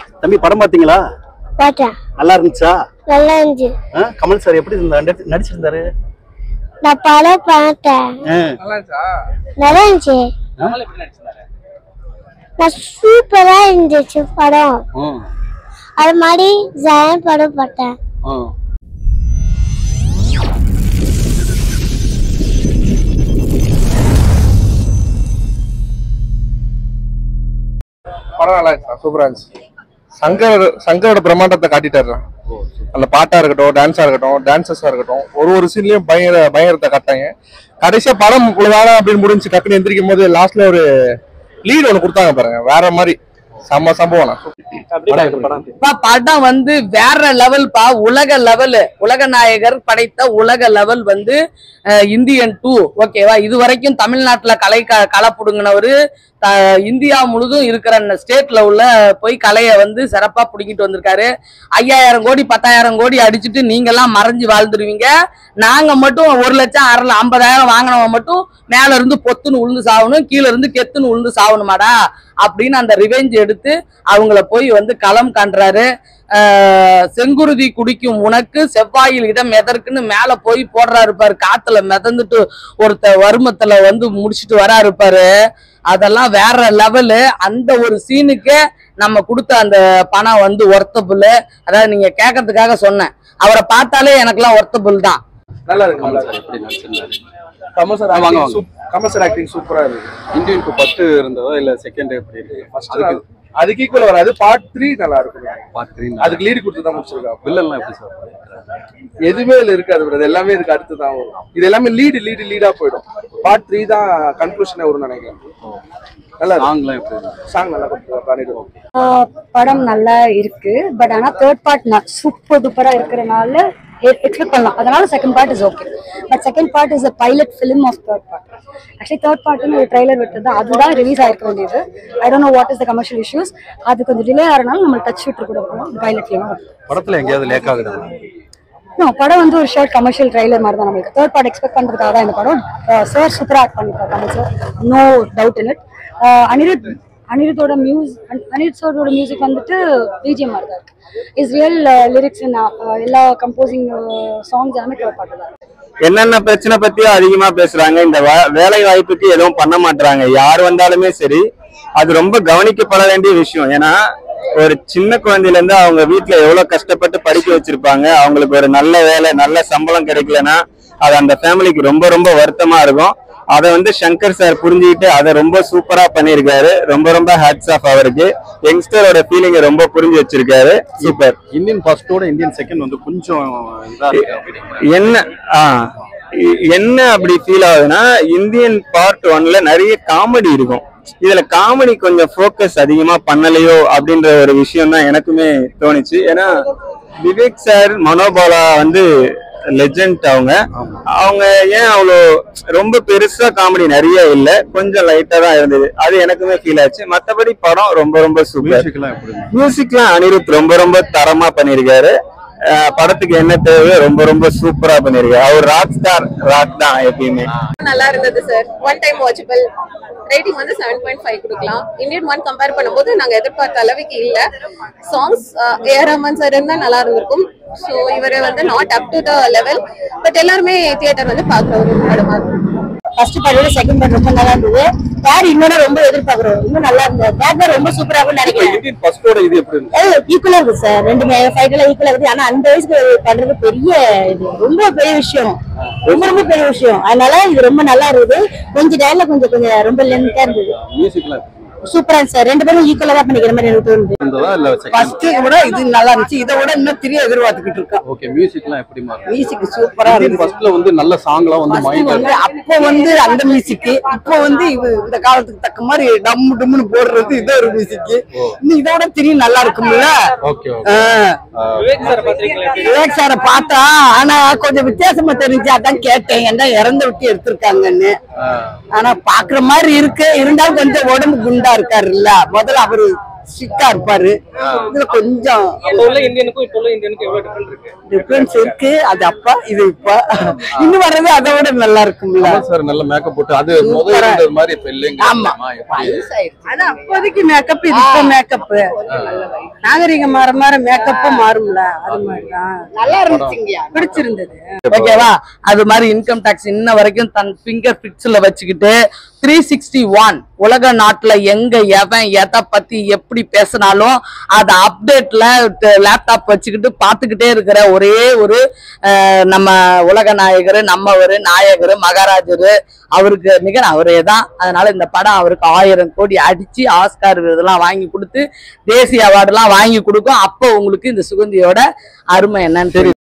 தம்பி படம் பாத்தீங்களா பார்த்தேன் நல்லா இருந்துச்சா நல்லா இருந்துச்சு ஆ, கமல் சார் எப்படி இருந்தா நடிச்சிருந்தாரு நான் படம் பார்த்தேன் ஆ, நல்லா இருந்துச்சு நான் சூப்பரா இருந்துச்சு படம் ம், அது மாதிரி ஜெயன் படம் பார்த்தேன் ம். படம் நல்லா இருந்துச்சு சூப்பரா இருந்துச்சு சங்கர் சங்கரோட பிரம்மாண்டத்தை காட்டிட்டாரு அந்த பாட்டா இருக்கட்டும் டான்ஸா இருக்கட்டும் டான்சஸா இருக்கட்டும் ஒரு ஒரு சீன்லயும் பயங்கர பயங்கரத்தை காட்டாங்க கடைசியா படம் இவ்வளவுதானா அப்படின்னு முடிஞ்சு டக்குன்னு எந்திரிக்கும் போது லாஸ்ட்ல ஒரு லீட் ஒன்று கொடுத்தாங்க பாருங்க வேற மாதிரி செம்ம சம்பவம் படம் எப்படி படம் பா, படம் வந்து வேற லெவல் பா உலக லெவல் உலக நாயகர் படைத்த உலக லெவல் வந்து அஹ், இந்தியன் டூ ஓகேவா இது வரைக்கும் தமிழ்நாட்டுல கலை க- களை புடுங்கினவரு த- இந்தியா முழுதும் இருக்கிற ஸ்டேட்ல உள்ள போய் கலையை வந்து சிறப்பா புடுங்கிட்டு வந்திருக்காரு ஐயாயிரம் கோடி பத்தாயிரம் கோடி அடிச்சுட்டு நீங்க எல்லாம் மறைஞ்சு வாழ்ந்துருவீங்க நாங்க மட்டும் ஒரு லட்சம் அரை ல- ஐம்பதாயிரம் வாங்கினவன் மட்டும் மேல இருந்து பொத்துன்னு உளுந்து சாவணும் கீழ இருந்து கெத்துன்னு உளுந்து சாவணுமாடா அப்படின்னு அந்த ரிவெஞ்ச் எடுத்து அவங்கள போய் வந்து களம் காண்றாரு ஆஹ் செங்குருதி குடிக்கும் உனக்கு செவ்வாயில் இடம் எதற்குன்னு மேல போய் போடுறாரு பாரு காத்துல மிதந்துட்டு ஒருத்த வருமத்துல வந்து முடிச்சிட்டு வராரு பாரு அதெல்லாம் வேற லெவலு அந்த ஒரு சீனுக்கே நம்ம கொடுத்த அந்த பணம் வந்து ஒர்த்தபுல் அதாவது நீங்க கேட்கறதுக்காக சொன்னேன் அவரை பார்த்தாலே எனக்கெல்லாம் ஒர்த்தபுல் தான் நல்லா இருக்கு கமல் சார் எப்படி நடிச்சிருந்தாரு கமல் சார் வாங்க, acting வாங்க. சூப்- கமல் சார் ஆக்டிங் சூப்பரா இருக்கு இந்தியனுக்கு பத்து இருந்ததோ இல்ல செகண்ட் எப்படி இருக்கு அதுக்கு அதுக்கு ஈக்குவல் வராது பார்ட் த்ரீ நல்லா இருக்கும் பாத்துறீங்க அதுக்கு லீடு கொடுத்து தான் முடிச்சிருக்கா வில்லன்லாம் எப்படி சார் பண்ணிருக்காரு? எதுவுமே இதுல இருக்காது bro. இது எல்லாமே இதுக்கு அடுத்து தான் வரும் இது எல்லாமே லீடு லீடு லீடா போயிடும் பார்ட் த்ரீ தான் கன்க்ளூஷனே வரும்னு நினைக்கிறேன் நல்லா சாங்லாம் எப்படி இருக்கு சாங் நல்லா கொடுத்து பண்ணிடுவோம் ஆஹ் படம் நல்லா இருக்கு பட் ஆனா தேர்ட் பார்ட் சூப்பர் டூப்பரா இருக்கிறனால எக்ஸ்பெக்ட் பண்ணலாம் அதனால second part is okay but second part is a pilot film of third part actually third பார்ட்னு ஒரு ட்ரைலர் விட்டது அதுதான் ரிலீஸ் ஆயிருக்க வேண்டியது I don't know what is the commercial issues அது கொஞ்சம் டிலே ஆகிறனால நம்ம டச் விட்டு கூட போகணும் பைலட் ஃபிலிம் படத்துல எங்கேயாவது லேக் ஆகுதா நோ படம் வந்து ஒரு ஷார்ட் கமர்ஷியல் ட்ரைலர் மாதிரி தான் நம்மளுக்கு தேர்ட் பார்ட் எக்ஸ்பெக்ட் பண்றதுக்காக தான் இந்த படம் சார் சூப்பரா ஆக்ட் பண்ணிருக்காரு Kamal sir no doubt in it Anirudh அனிருத்தோட மியூஸ் அனிருத் சாரோட மியூசிக் வந்துட்டு பிஜிஎம் மாதிரி தான் இருக்கு இஸ் ரியல் லிரிக்ஸ் எல்லா கம்போசிங் சாங்ஸ் எல்லாமே தேர்ட் பார்ட் தான் இருக்கு என்னென்ன பிரச்சனை பத்தியும் அதிகமா பேசுறாங்க இந்த வா- வேலை வாய்ப்புக்கு எதுவும் பண்ண மாட்டாங்க யார் வந்தாலுமே சரி அது ரொம்ப கவனிக்கப்பட வேண்டிய விஷயம் ஏன்னா ஒரு சின்ன குழந்தையில இருந்து அவங்க வீட்டுல எவ்வளவு கஷ்டப்பட்டு படிக்க வச்சிருப்பாங்க அவங்களுக்கு ஒரு நல்ல வேலை நல்ல சம்பளம் கிடைக்கலன்னா அது அந்த ஃபேமிலிக்கு ரொம்ப ரொம்ப வருத்தமா இருக்கும் அதை வந்து சங்கர் சார் புரிஞ்சுக்கிட்டு அதை ரொம்ப சூப்பரா பண்ணியிருக்காரு ரொம்ப ரொம்ப ஹேட்ஸ் ஆஃப் அவருக்கு யங்ஸ்டரோட ஃபீலிங்கை ரொம்ப புரிஞ்சு வச்சிருக்காரு சூப்பர் இந்தியன் ஃபர்ஸ்டோட இந்தியன் செகண்ட் வந்து கொஞ்சம் இதா இருக்கு அப்படிங்கிறாங்க. என்ன ஆ இ- என்ன அப்படி ஃபீல் ஆகுதுன்னா இந்தியன் பார்ட் ஒன்ல நிறைய காமெடி இருக்கும் இதுல காமெடி கொஞ்சம் ஃபோக்கஸ் அதிகமா பண்ணலையோ அப்படின்ற ஒரு விஷயம் தான் எனக்குமே தோணுச்சு ஏன்னா விவேக் சார் மனோபாலா வந்து லெஜண்ட் அவங்க அவங்க ஏன் அவ்வளோ ரொம்ப பெருசா காமெடி நிறைய இல்ல கொஞ்சம் லைட்டா தான் இருந்தது அது எனக்குமே ஃபீல் ஆச்சு மத்தபடி படம் ரொம்ப ரொம்ப சூப்பர் மியூசிக்லாம் எப்படி இருக்கு? மியூசிக்லாம் அனிருத் ரொம்ப ரொம்ப தரமா பண்ணிருக்காரு அஹ் படத்துக்கு என்ன தேவையோ ரொம்ப ரொம்ப சூப்பரா பண்ணிருக்காரு அவர் ராக் ஸ்டார் ராக் தான் எப்பயுமே நல்லா இருந்தது sir one time watchable rating வந்து செவன் பாயிண்ட் ஃபைவ் கொடுக்கலாம் இந்தியன் ஒன் கம்பேர் பண்ணும்போது நாங்க எதிர்பார்த்த அளவுக்கு இல்ல சாங்ஸ் ஏஆர் ரஹ்மான் சார் இருந்தா நல்லா இருந்திருக்கும் ஸோ இவர் வந்து not up to the level but எல்லாருமே தியேட்டர் வந்து பார்க்குற ஒரு படமா இருக்கும் ஃபர்ஸ்ட் பார்ட்டோட செகண்ட் பார்ட் ரொம்ப நல்லா இருந்தது தேர்ட் இன்னொன்னு ரொம்ப எதிர்பார்க்குறோம் இன்னும் நல்லா இருந்தது தேர்ட் ரொம்ப சூப்பரா இருக்கும்னு இப்ப நினைக்கிறேன் இந்தியன் ஃபர்ஸ்டோட இது எப்படி இருக்கு ஈக்குவலா இருக்கு சார் ரெண்டுமே ஃபைட் எல்லாம் ஈக்குவலா இருக்கு ஆனா அந்த வயசுக்கு பண்றது பெரிய இது ரொம்ப பெரிய விஷயம் ரொம்ப ரொம்ப பெரிய விஷயம் அதனால இது ரொம்ப நல்லா இருக்குது கொஞ்சம் டயர்ல கொஞ்சம் கொஞ்சம் ரொம்ப லென்த்தா இருந்தது மியூசிக்லாம் எப்படி சூப்பரா இருந்துச்சு சார் ரெண்டு பேரும் ஈக்குவலா தான் பண்ணிக்கிற மாதிரி எனக்கு தோணுது இருந்ததா இல்ல செகண்ட் ஃபர்ஸ்ட் விட இது நல்லா இருந்துச்சு இதை விட இன்னும் திரிய எதிர்பார்த்துக்கிட்டு இருக்கோம் ஓகே மியூசிக்லாம் எப்படி மாறும் மியூசிக் சூப்பரா இந்தியன் இருந்துச்சு ஃபர்ஸ்ட்ல வந்து நல்ல சாங்லாம் வந்து First மைண்ட் வந்து அப்போ வந்து அந்த மியூசிக் இப்போ வந்து இது இந்த காலத்துக்கு தக்க மாதிரி டம்மு டும்னு போடுறது இது ஒரு மியூசிக் இன்னும் இதோட திரியும் நல்லா இருக்கும்ல ஓகே ஆ. விவேக் சாரை பார்த்தா ஆனா கொஞ்சம் வித்தியாசமா தெரிஞ்சு அதான் கேட்டேன் என்ன இறந்த விட்டு எடுத்திருக்காங்கன்னு ஆனா பாக்குற மாதிரி இருக்கு இருந்தாலும் கொஞ்சம் உடம்பு குண்டா இருக்காருல்ல முதல்ல அவரு ஸ்ட்ரிக்டா இருப்பாரு இதுல கொஞ்சம் அப்ப உள்ள இந்தியனுக்கும் இப்ப உள்ள இந்தியனுக்கும் எவ்வளவு டிஃபரெண்ட் இருக்கு டிஃபரன்ஸ் இருக்கு அது அப்பா இது இப்ப இன்னும் வர்றது அதை விட நல்லா இருக்கும்ல சார் நல்ல மேக்கப் போட்டு அது முதல் இருந்தது மாதிரி இப்ப இல்லைங்க ஆமா. எப்படி அது அப்போதைக்கு மேக்கப் இது இப்ப மேக்கப் நாகரிகம் மாற மாற மேக்கப்பும் மாறும்ல அது மாதிரிதான் நல்லா இருந்துச்சுங்க பிடிச்சிருந்தது ஓகேவா அது மாதிரி இன்கம் டாக்ஸ் இன்ன வரைக்கும் தன் ஃபிங்கர் பிக்ஸ்ல வச்சுக்கிட்டு த்ரீ சிக்ஸ்டி ஒன் உலக நாட்டுல எங்க எவன் எதை பத்தி எப்படி பேசினாலும் அதை அப்டேட்ல லேப்டாப் வச்சுக்கிட்டு பார்த்துக்கிட்டே இருக்கிற ஒரே ஒரு அஹ், நம்ம உலக நாயகர் நம்மவர் நாயகர் மகாராஜர் அவருக்கு நிகர் அவரே தான் அதனால இந்த படம் அவருக்கு ஆயிரம் கோடி அடிச்சு ஆஸ்கார் விருதெல்லாம் வாங்கி கொடுத்து தேசிய அவார்டுலாம் வாங்கி கொடுக்கும் அப்போ உங்களுக்கு இந்த சுகந்தியோட அருமை என்னன்னு தெரியும்